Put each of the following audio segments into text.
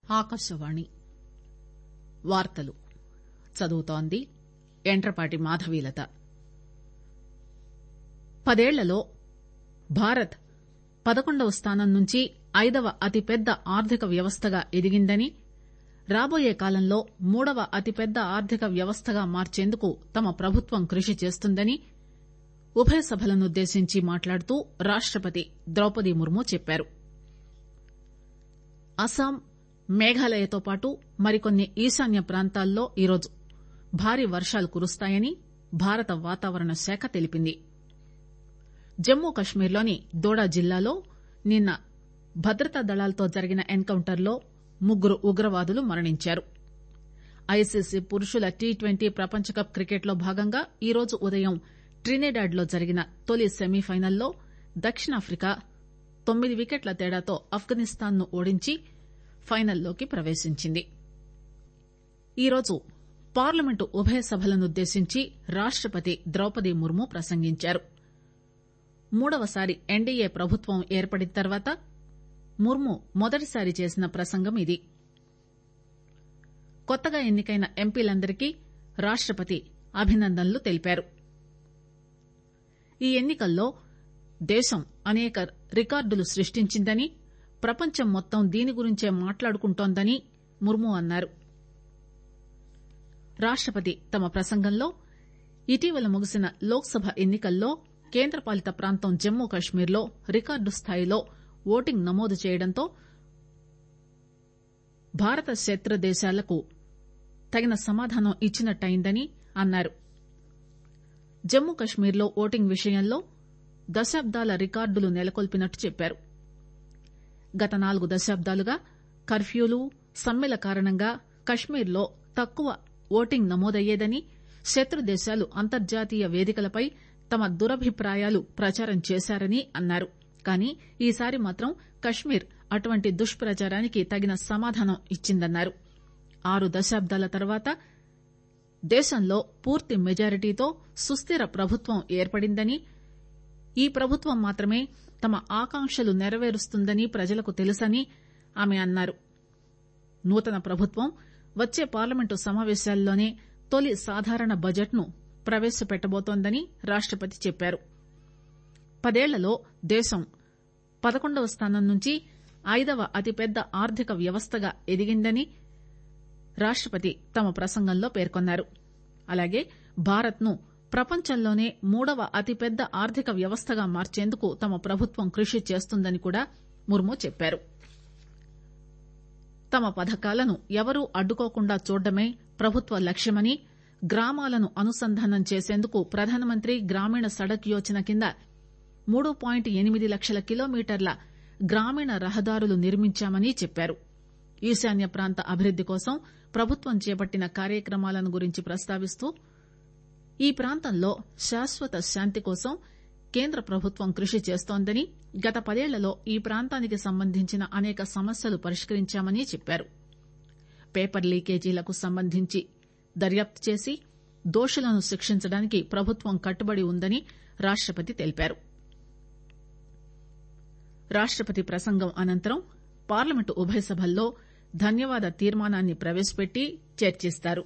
ఆకాశవాణి వార్తలు చదువుతోంది యంట్రపాటి మాధవీలత పదేళ్లలో భారత్ పదకొండవ స్థానం నుంచి ఐదవ అతిపెద్ద ఆర్థిక వ్యవస్థగా ఎదిగిందని రాబోయే కాలంలో మూడవ అతిపెద్ద ఆర్థిక వ్యవస్థగా మార్చేందుకు తమ ప్రభుత్వం కృషి చేస్తుందని ఉభయ సభలనుద్దేశించి మాట్లాడుతూ రాష్టపతి ద్రౌపది ముర్ము చెప్పారు అస్సాం మేఘాలయతో పాటు మరికొన్ని ఈశాన్య ప్రాంతాల్లో ఈరోజు భారీ వర్షాలు కురుస్తాయని భారత వాతావరణ శాఖ తెలిపింది జమ్మూ కశ్మీర్లోని దోడా జిల్లాలో నిన్న భద్రతా దళాలతో జరిగిన ఎన్ కౌంటర్ లో ముగ్గురు ఉగ్రవాదులు మరణించారు ఐసీసీ పురుషుల టీ ట్వంటీ ప్రపంచకప్ క్రికెట్ లో భాగంగా ఈరోజు ఉదయం ట్రినిడాడ్ లో జరిగిన తొలి సెమీఫైనల్లో దక్షిణాఫ్రికా తొమ్మిది వికెట్ల తేడాతో ఆఫ్ఘనిస్తాన్ ను ఓడించి ఫైనల్లోకి ప్రవేశించింది ఈరోజు పార్లమెంటు ఉభయ సభలనుద్దేశించి రాష్టపతి ద్రౌపది ముర్ము ప్రసంగించారు మూడవసారి ఎన్డీఏ ప్రభుత్వం ఏర్పడిన తర్వాత ముర్ము మొదటిసారి చేసిన ప్రసంగం ఇది కొత్తగా ఎన్నికైన ఎంపీలందరికీ రాష్టపతి అభినందనలు తెలిపారు ఈ ఎన్నికల్లో దేశం అనేక రికార్డులు సృష్టించిందని ప్రపంచం మొత్తం దీని గురించే మాట్లాడుకుంటోందని ముర్ము అన్నారు రాష్టపతి తమ ప్రసంగంలో ఇటీవల ముగిసిన లోక్ సభ ఎన్నికల్లో కేంద్రపాలిత ప్రాంతం జమ్మూ కశ్మీర్ లో రికార్డు స్థాయిలో ఓటింగ్ నమోదు చేయడంతో భారత శత్రు దేశాలకు తగిన సమాధానం ఇచ్చినట్టయిందని అన్నారు జమ్మూ కశ్మీర్ లో ఓటింగ్ విషయంలో దశాబ్దాల రికార్డులు నెలకొల్పినట్టు చెప్పారు గత నాలుగు దశాబ్దాలుగా కర్ఫ్యూలు సమ్మెల కారణంగా కశ్మీర్ లో తక్కువ ఓటింగ్ నమోదయ్యేదని శత్రు దేశాలు అంతర్జాతీయ వేదికలపై తమ దురభిప్రాయాలు ప్రచారం చేశారని అన్నారు కానీ ఈసారి మాత్రం కశ్మీర్ అటువంటి దుష్ప్రచారానికి తగిన సమాధానం ఇచ్చిందన్నారు ఆరు దశాబ్దాల తర్వాత దేశంలో పూర్తి మెజారిటీతో సుస్థిర ప్రభుత్వం ఏర్పడిందని ఈ ప్రభుత్వం మాత్రమే తమ ఆకాంక్షలు నెరవేరుస్తుందని ప్రజలకు తెలుసని ఆమె అన్నారు నూతన ప్రభుత్వం వచ్చే పార్లమెంటు సమావేశాల్లోనే తొలి సాధారణ బడ్జెట్ ను ప్రవేశపెట్టబోతోందని రాష్టపతి చెప్పారు పదేళ్లలో దేశం పదకొండవ స్థానం నుంచి ఐదవ అతిపెద్ద ఆర్థిక వ్యవస్థగా ఎదిగిందని రాష్టపతి తమ ప్రసంగంలో పేర్కొన్నారు అలాగే భారత్ ను ప్రపంచంలోనే మూడవ అతిపెద్ద ఆర్థిక వ్యవస్థగా మార్చేందుకు తమ ప్రభుత్వం కృషి చేస్తుందని కూడా ముర్ము చెప్పారు తమ పథకాలను ఎవరూ అడ్డుకోకుండా చూడడమే ప్రభుత్వ లక్ష్యమని గ్రామాలను అనుసంధానం చేసేందుకు ప్రధానమంత్రి గ్రామీణ సడక్ యోజన కింద మూడు పాయింట్ ఎనిమిది లక్షల కిలోమీటర్ల గ్రామీణ రహదారులు నిర్మించామని చెప్పారు ఈశాన్య ప్రాంత అభివృద్ది కోసం ప్రభుత్వం చేపట్టిన కార్యక్రమాలను గురించి ప్రస్తావిస్తూ ఈ ప్రాంతంలో శాశ్వత శాంతి కోసం కేంద్ర ప్రభుత్వం కృషి చేస్తోందని గత పదేళ్లలో ఈ ప్రాంతానికి సంబంధించిన అనేక సమస్యలు పరిష్కరించామని చెప్పారు పేపర్ లీకేజీలకు సంబంధించి దర్యాప్తు చేసి దోషులను శిక్షించడానికి ప్రభుత్వం కట్టుబడి ఉందని రాష్టపతి తెలిపారు రాష్టపతి ప్రసంగం అనంతరం పార్లమెంటు ఉభయ సభల్లో ధన్యవాద తీర్మానాన్ని ప్రవేశపెట్టి చర్చిస్తారు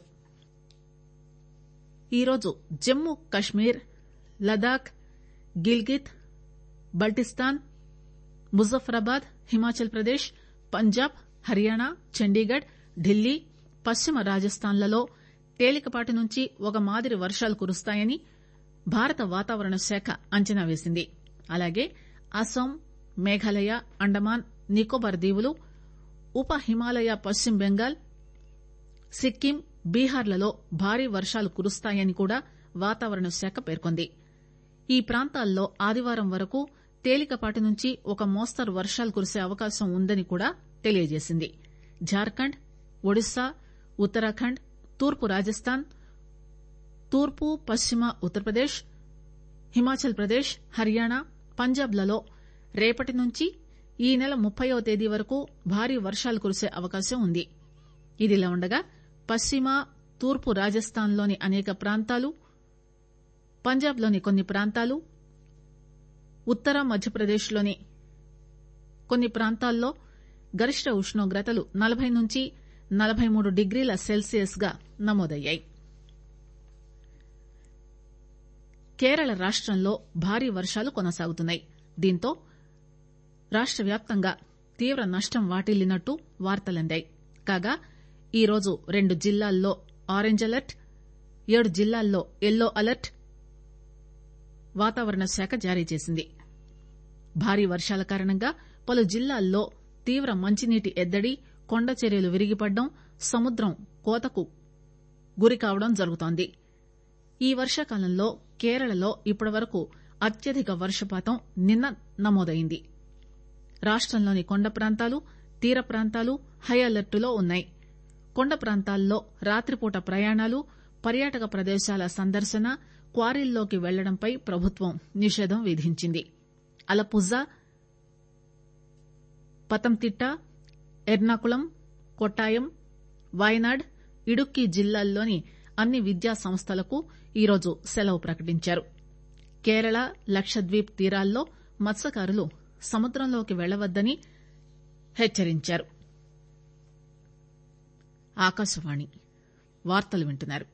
ఈరోజు జమ్మూ కశ్మీర్ లదాఖ్ గిల్గిత్ బల్టిస్తాన్ ముజఫరాబాద్ హిమాచల్ ప్రదేశ్ పంజాబ్ హర్యానా చండీగఢ్ ఢిల్లీ పశ్చిమ రాజస్థాన్ లలో తేలికపాటి నుంచి ఒక మాదిరి వర్షాలు కురుస్తాయని భారత వాతావరణ శాఖ అంచనా వేసింది అలాగే అస్సాం మేఘాలయ అండమాన్ నికోబార్ దీవులు ఉప హిమాలయ పశ్చిమ బెంగాల్ సిక్కిం బీహార్లలో భారీ వర్షాలు కురుస్తాయని కూడా వాతావరణ శాఖ పేర్కొంది ఈ ప్రాంతాల్లో ఆదివారం వరకు తేలికపాటి నుంచి ఒక మోస్తరు వర్షాలు కురిసే అవకాశం ఉందని కూడా తెలియజేసింది జార్ఖండ్ ఒడిశా ఉత్తరాఖండ్ తూర్పు రాజస్థాన్ తూర్పు పశ్చిమ ఉత్తరప్రదేశ్ హిమాచల్ ప్రదేశ్ హర్యానా పంజాబ్ లలో రేపటి నుంచి ఈ నెల ముప్పైవ తేదీ వరకు భారీ వర్షాలు కురిసే అవకాశం ఉంది ఇదిలా ఉండగా పశ్చిమ తూర్పు రాజస్థాన్ లోని అనేక ప్రాంతాలు పంజాబ్ లోని కొన్ని ప్రాంతాలు ఉత్తర మధ్యప్రదేశ్ లోని కొన్ని ప్రాంతాల్లో గరిష్ట ఉష్ణోగ్రతలు నలభై నుంచి నలభై మూడు డిగ్రీల సెల్సియస్ గా నమోదయ్యాయి కేరళ రాష్టంలో భారీ వర్షాలు కొనసాగుతున్నాయి దీంతో రాష్ట వ్యాప్తంగా తీవ్ర నష్టం వాటిల్లినట్టు వార్తలందాయి కాగా ఈరోజు రెండు జిల్లాల్లో ఆరెంజ్ అలర్ట్ ఏడు జిల్లాల్లో ఎల్లో అలర్ట్ వాతావరణ శాఖ జారీ చేసింది భారీ వర్షాల కారణంగా పలు జిల్లాల్లో తీవ్ర మంచినీటి ఎద్దడి కొండ చర్యలు విరిగిపడడం సముద్రం కోతకు గురికావడం జరుగుతోంది ఈ వర్షాకాలంలో కేరళలో ఇప్పటివరకు అత్యధిక వర్షపాతం నిన్న నమోదైంది రాష్టంలోని కొండ ప్రాంతాలు తీర ప్రాంతాలు హై అలర్టులో ఉన్నాయి కొండ ప్రాంతాల్లో రాత్రిపూట ప్రయాణాలు పర్యాటక ప్రదేశాల సందర్శన క్వారీల్లోకి వెళ్లడంపై ప్రభుత్వం నిషేధం విధించింది అలపుజా పతంతిట్ట ఎర్నాకుళం కొట్టాయం వాయనాడ్ ఇడుక్కి జిల్లాల్లోని అన్ని విద్యా సంస్థలకు ఈరోజు సెలవు ప్రకటించారు కేరళ లక్షద్వీప్ తీరాల్లో మత్స్యకారులు సముద్రంలోకి వెళ్లవద్దని హెచ్చరించారు ఆకాశవాణి వార్తలు వింటున్నారు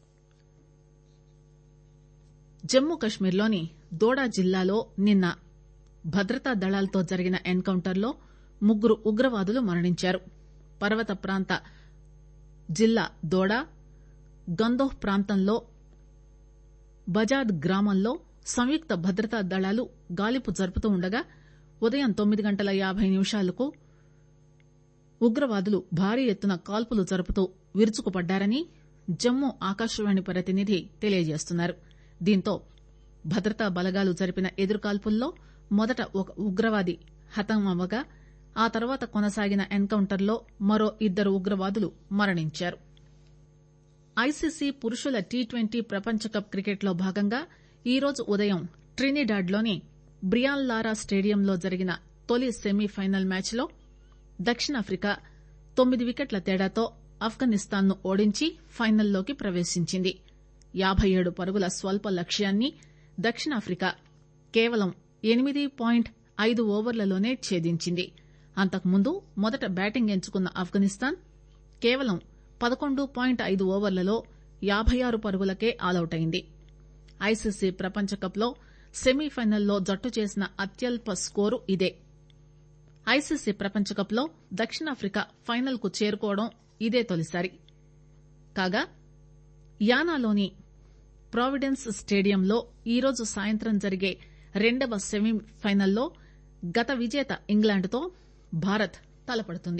జమ్మూ కశ్మీర్లోని దోడా జిల్లాలో నిన్న భద్రతా దళాలతో జరిగిన ఎన్కౌంటర్లో ముగ్గురు ఉగ్రవాదులు మరణించారు పర్వత ప్రాంత జిల్లా దోడా గందోహ్ ప్రాంతంలో బజాద్ గ్రామంలో సంయుక్త భద్రతా దళాలు గాలింపు జరుపుతూ ఉండగా ఉదయం తొమ్మిది గంటల యాబై నిమిషాలకు ఉగ్రవాదులు భారీ ఎత్తున కాల్పులు జరుపుతూ విరుచుకుపడ్డారని జమ్మూ ఆకాశవాణి ప్రతినిధి తెలియజేస్తున్నారు దీంతో భద్రతా బలగాలు జరిపిన ఎదురుకాల్పుల్లో మొదట ఒక ఉగ్రవాది హతమవగా ఆ తర్వాత కొనసాగిన ఎన్కౌంటర్లో మరో ఇద్దరు ఉగ్రవాదులు మరణించారు ఐసీసీ పురుషుల టీ ట్వంటీ ప్రపంచకప్ క్రికెట్లో భాగంగా ఈరోజు ఉదయం ట్రినిడాడ్లోని బ్రియాన్ లారా స్టేడియంలో జరిగిన తొలి సెమీఫైనల్ మ్యాచ్లో దక్షిణాఫ్రికా తొమ్మిది వికెట్ల తేడాతో ఆఫ్ఘనిస్తాన్ ను ఓడించి ఫైనల్లోకి ప్రవేశించింది యాబై ఏడు పరుగుల స్వల్ప లక్ష్యాన్ని దక్షిణాఫ్రికా కేవలం ఎనిమిది పాయింట్ ఐదు ఓవర్లలోనే ఛేదించింది అంతకుముందు మొదట బ్యాటింగ్ ఎంచుకున్న ఆఫ్ఘనిస్తాన్ కేవలం పదకొండు పాయింట్ ఐదు ఓవర్లలో యాబై ఆరు పరుగులకే ఆలౌట్ అయింది ఐసీసీ ప్రపంచకప్ లో సెమీఫైనల్లో జట్టు చేసిన అత్యల్ప స్కోరు ఇదే ఐసీసీ ప్రపంచకప్ లో దక్షిణాఫ్రికా ఫైనల్ కు చేరుకోవడం ఇదే తొలిసారి కాగా యానాలోని ప్రావిడెన్స్ స్టేడియంలో ఈరోజు సాయంత్రం జరిగే రెండవ సెమీఫైనల్లో గత విజేత ఇంగ్లాండ్తో భారత్ తలపడుతుంది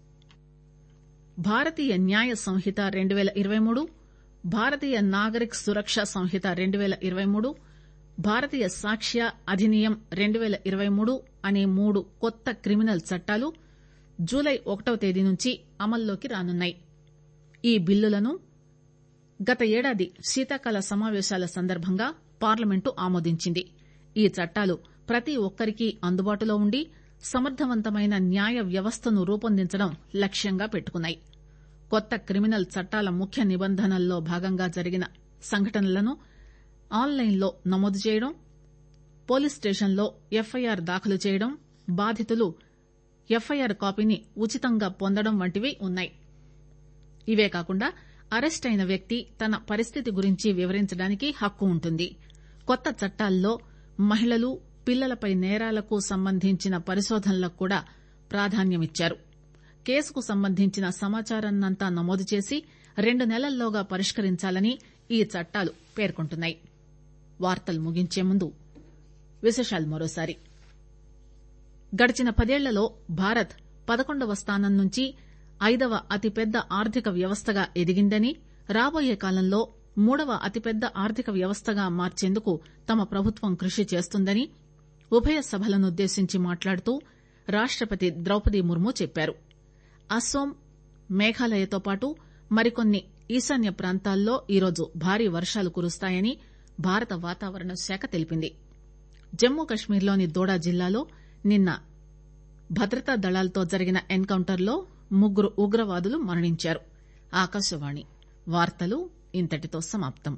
భారతీయ న్యాయ సంహిత రెండు పేల ఇరవై మూడు భారతీయ నాగరిక్ సురక్ష సంహిత రెండు పేల ఇరవై మూడు భారతీయ సాక్ష్య అధినియం రెండు పేల ఇరవై మూడు అనే మూడు కొత్త క్రిమినల్ చట్టాలు జూలై ఒకటవ తేదీ నుంచి అమల్లోకి రానున్నాయి ఈ బిల్లులను గత ఏడాది శీతాకాల సమావేశాల సందర్భంగా పార్లమెంటు ఆమోదించింది ఈ చట్టాలు ప్రతి ఒక్కరికీ అందుబాటులో ఉండి సమర్థవంతమైన న్యాయ వ్యవస్థను రూపొందించడం లక్ష్యంగా పెట్టుకున్నాయి కొత్త క్రిమినల్ చట్టాల ముఖ్య నిబంధనల్లో భాగంగా జరిగిన సంఘటనలను ఆన్లైన్లో నమోదు చేయడం పోలీస్ స్టేషన్లో ఎఫ్ఐఆర్ దాఖలు చేయడం బాధితులు ఎఫ్ఐఆర్ కాపీని ఉచితంగా పొందడం వంటివి ఉన్నాయి ఇవే కాకుండా అరెస్ట్ అయిన వ్యక్తి తన పరిస్థితి గురించి వివరించడానికి హక్కు ఉంటుంది కొత్త చట్టాల్లో మహిళలు పిల్లలపై నేరాలకు సంబంధించిన పరిశోధనలకు కూడా ప్రాధాన్యమిచ్చారు కేసుకు సంబంధించిన సమాచారాన్నంతా నమోదు చేసి రెండు నెలల్లోగా పరిష్కరించాలని ఈ చట్టాలు పేర్కొంటున్నాయి వార్తలు ముగించే ముందు విశేషాలు మరోసారి గడిచిన పదేళ్లలో భారత్ పదకొండవ స్థానం నుంచి ఐదవ అతిపెద్ద ఆర్థిక వ్యవస్థగా ఎదిగిందని రాబోయే కాలంలో మూడవ అతిపెద్ద ఆర్థిక వ్యవస్థగా మార్చేందుకు తమ ప్రభుత్వం కృషి చేస్తుందని ఉభయ సభలనుద్దేశించి మాట్లాడుతూ రాష్టపతి ద్రౌపది ముర్ము చెప్పారు అస్సోం మేఘాలయతో పాటు మరికొన్ని ఈశాన్య ప్రాంతాల్లో ఈరోజు భారీ వర్షాలు కురుస్తాయని భారత వాతావరణ శాఖ తెలిపింది జమ్మూ కశ్మీర్లోని దోడా జిల్లాలో నిన్న భద్రతా దళాలతో జరిగిన ఎన్కౌంటర్లో ముగ్గురు ఉగ్రవాదులు మరణించారు ఆకాశవాణి వార్తలు ఇంతటితో సమాప్తం